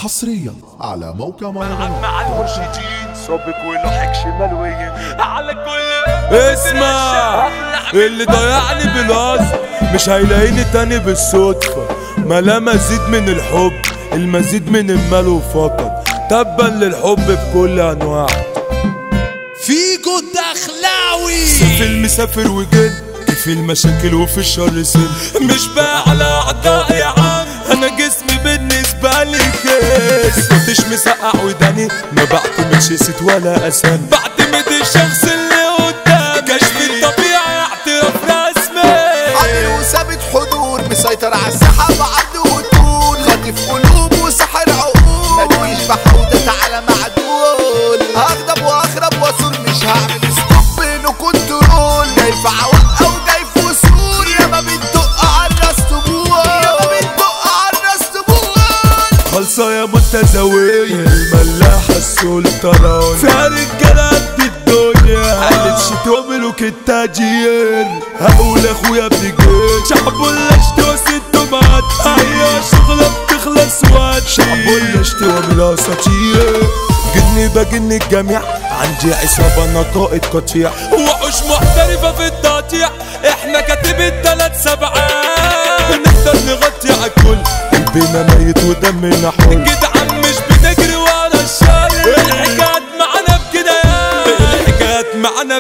حصريا على موقع مهرجانات مع المرشدين صابك ولوحك شمال ويمين على كل اسمع اللي ضيعني بالقصد مش هيلاقيني تاني بالصدفة ما لا مزيد من الحب المزيد من المال فقط تبا للحب بكل انواعه فيجو الدخلاوي في المسافر وجد في المشاكل وفي الشر سن مش بقى على اعدائي يا عم انا جسمي بالنسبه لي كيس كنتش مسقع وداني ما بعتمدش ست ولا اسامي بعتمد الشخص اللي قدامي كشف الطبيعي اعتراف رسمي عادل وثابت حضور مسيطر على الساحة بعرض وطول خاطف قلوب وسحر عقول ما تجيش بحودة تعالى معدول هغضب واخرب واثور مش هعمل ستوب انه كنترول جاي في عوق او جاي في وصول ياما بتدق على الراس طبول ياما بتدق على الراس طبول خلصة يا متزوية الملاحة السلطانة فيها رجالة قد الدنيا قالت شتوى ملوك التاجير هقول اخويا بجيت شعب ولا اشتوى ست مات هي شغلة بتخلص وقت شعب ولا اشتوى من الاساطير جني بجن الجميع عندي عصابة انا قائد قطيع وحوش محترفة في التقطيع احنا كاتب التلات سبعات نقدر نغطي على الكل قلبنا ميت ودمنا حر جدعان مش بنجري ورا الشر الحكايات معانا بجنايات الحكايات معانا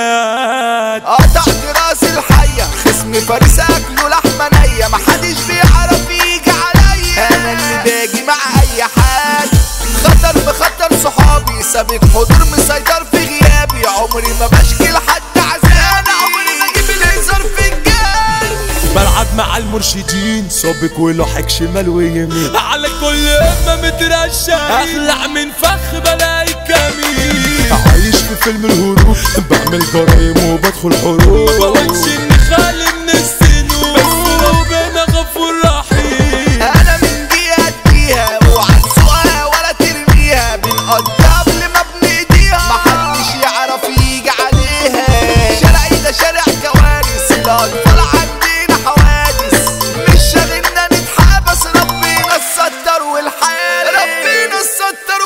بجنايات قطعت راس الحية خصم فارس اكله لحمة نية محدش بيعرف يجي عليا انا اللي باجي مع اي حد خطر بخطر صحابي سابق حضور مسيطر في غيابي عمري ما بشكي لحد عزاني انا عمري ما اجيب الهزار في الجال بلعب مع المرشدين سابق ولوحك شمال ويمين على كل امه مترشق اخلع من فخ بلاقي كمين عايش في فيلم الهروب بعمل جرايم وبدخل حروب ما بقولش اني خالي من السنون بس ربنا غفور رحيم انا من دي اديها اوعى تسوقها ولا ترميها بنقضيها قبل ما بنقضيها محدش يعرف يجي عليها شارعي ده شارع كوارث الاطفال عندنا حوادث مش شاغلنا نتحابس ربنا الستر والحارس ربنا الستر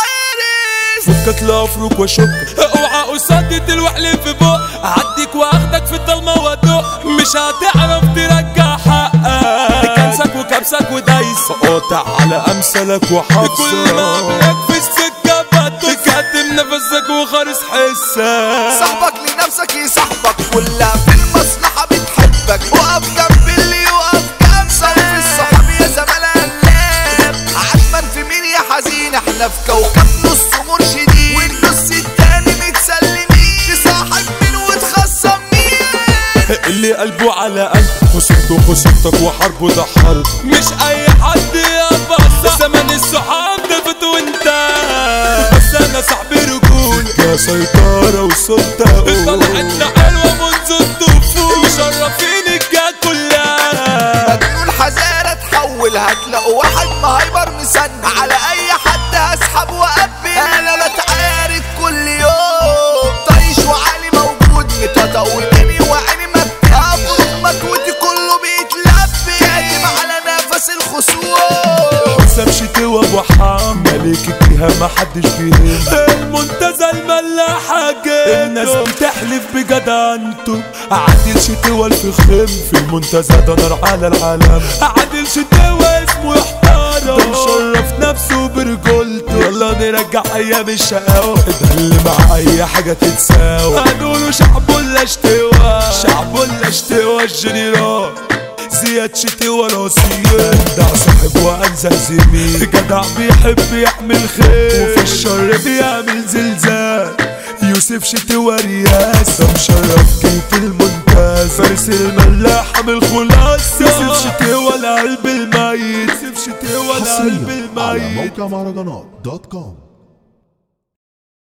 والحارس فكك لا افرك واشك اوعى قصادي الوحل في بق اعديك واخدك في الضلمه وادق مش هتعرف ترجع حقك كنسك وكبسك ودايس قاطع على امثالك وحبسك كل ما عملك في السكه بدك كاتم نفسك وخارس حسك صاحبك لنفسك يصاحبك كلها في المصلحة بتحبك وقف جنب اللي يقف جنب صنف الصحاب يا زمالة قلاب عشمان في مين يا حزين احنا في كوكب نص مرشدين والنص التاني متسلمين تصاحب مين وتخصم مين اللي قلبه على قلب خصمته خصمتك وحربه ده حرب مش اي حد يا بس زمن الصحاب دفت وانت بس انا صاحبي رجول يا سيطرة وسلطة طلعتنا حلوة منذ الطفولة مشرفين الجا كلها مجنون حزارة تحول هتلاقوا واحد مهايبر مسن على اي حد هسحب وقبل انا بتعارك كل يوم طيش وعلي موجود متطول تاني وعيني ما بتقفل مكوتي كله بيتلبي كاتب على نفس الخصوم حسام شتوى ابو حام ملك الجهة ما حدش بيهم المنتزه الملاحة جدا الناس بتحلف بجدعنته عادل شتوى الفخم في المنتزه ده نار على العالم عادل شتوى اسمه يحترم ده مشرف نفسه برجولته يلا نرجع ايام الشقاوة ده اللي مع اي حاجة تتساوى هنقوله شعب ولا اشتوى شعب ولا اشتوى الجنرال زياد شتوى راسية جدع صاحب وانزل زميل جدع بيحب يعمل خير وفي الشر بيعمل زلزال يوسف شتوى رياس ده مشرف جيت الممتاز فارس الملاحة من الخلاصة يوسف شتوى القلب الميت يوسف شتوى القلب حصريا على الميت موقع مهرجانات دوت كوم